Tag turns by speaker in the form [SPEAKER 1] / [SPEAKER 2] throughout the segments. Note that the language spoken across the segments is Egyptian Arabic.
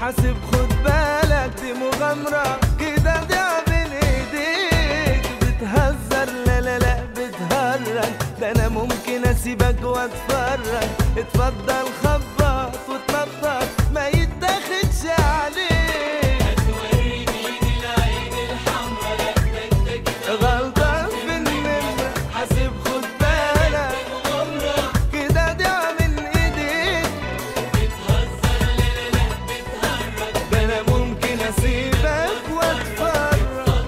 [SPEAKER 1] حاسب خد بالك دي مغامرة كده ضيع بين ايديك بتهزر لا لا لا بتهرج ده انا ممكن اسيبك واتفرج اتفضل خبط وتنطط ما يتاخدش عليك غلطان في النمرة حاسب خد بالك كده ضيع من ايديك ده انا ممكن اسيبك واتفرج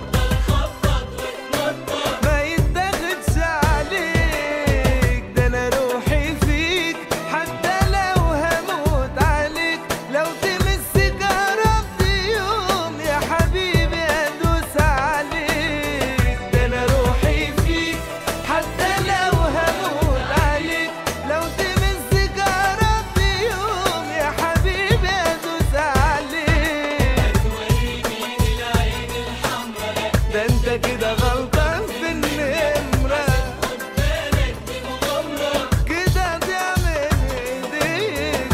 [SPEAKER 1] ما يتاخدش عليك ده انا روحي فيك حتى لو هموت عليك لو تمس جربت يوم يا حبيبي ادوس عليك ده انا روحي فيك حتى لو هموت عليك لو تمس جربت يوم يا حبيبي ادوس عليك ده انت كده غلطان في النمرة كده ضيع من ايديك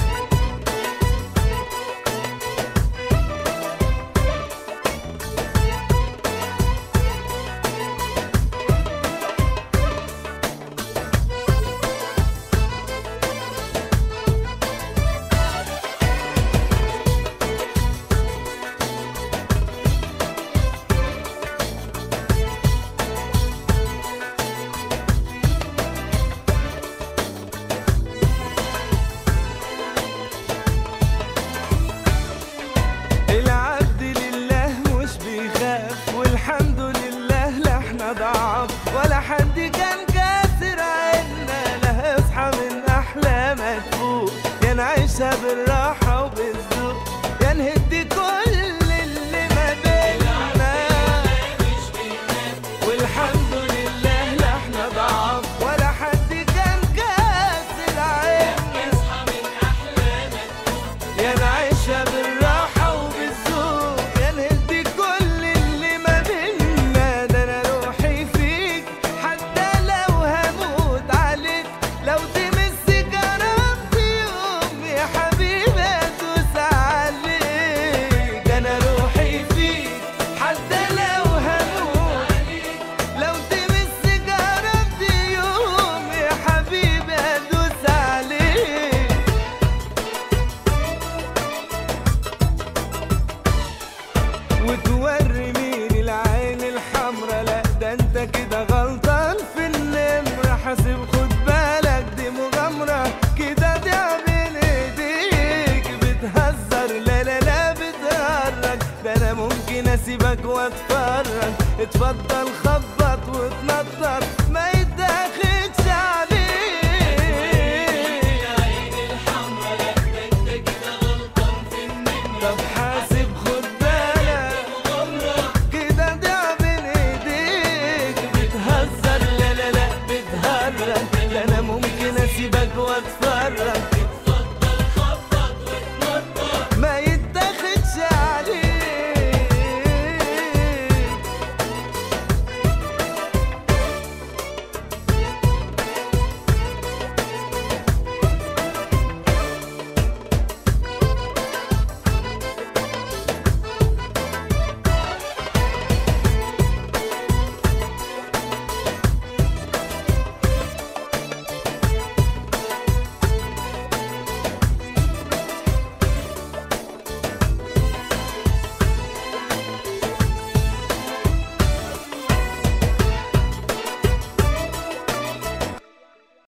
[SPEAKER 1] العبد لله مش بيخاف والحمد لله لا احنا ضعاف ولا حد كان كاسر عنا لا اصحى من احلامك فوق يا نعيشها بالراحة وبالذوق يا نهدي كل اللي ما بينا والحمد لله لا احنا ضعاف ولا حد كان كاسر عنا يا نعيشها بالراحة وبالذوق يا نهدي كل اللي ما بينا ده انا روحي فيك حتى لو هموت عليك لو تمس جربت يوم يا حبيبي ادوس عليك ده انا روحي فيك حتى لو هموت لو تمس جربت يوم يا حبيبي ادوس عليك وتوري مين العين الحمرا لا ده انت كده غلطان في النمرة حاسب خد بالك دي مغامرة كده ضيع بين ايديك بتهزر لا لا لا بتهرج ده انا ممكن اسيبك واتفرج اتفضل خبط وتنطط ما يتاخدش عليك طب حاسب خد بالك كده ضيع بين ايديك بتهزر لا لا لا بتهرج ده انا ممكن اسيبك واتفرج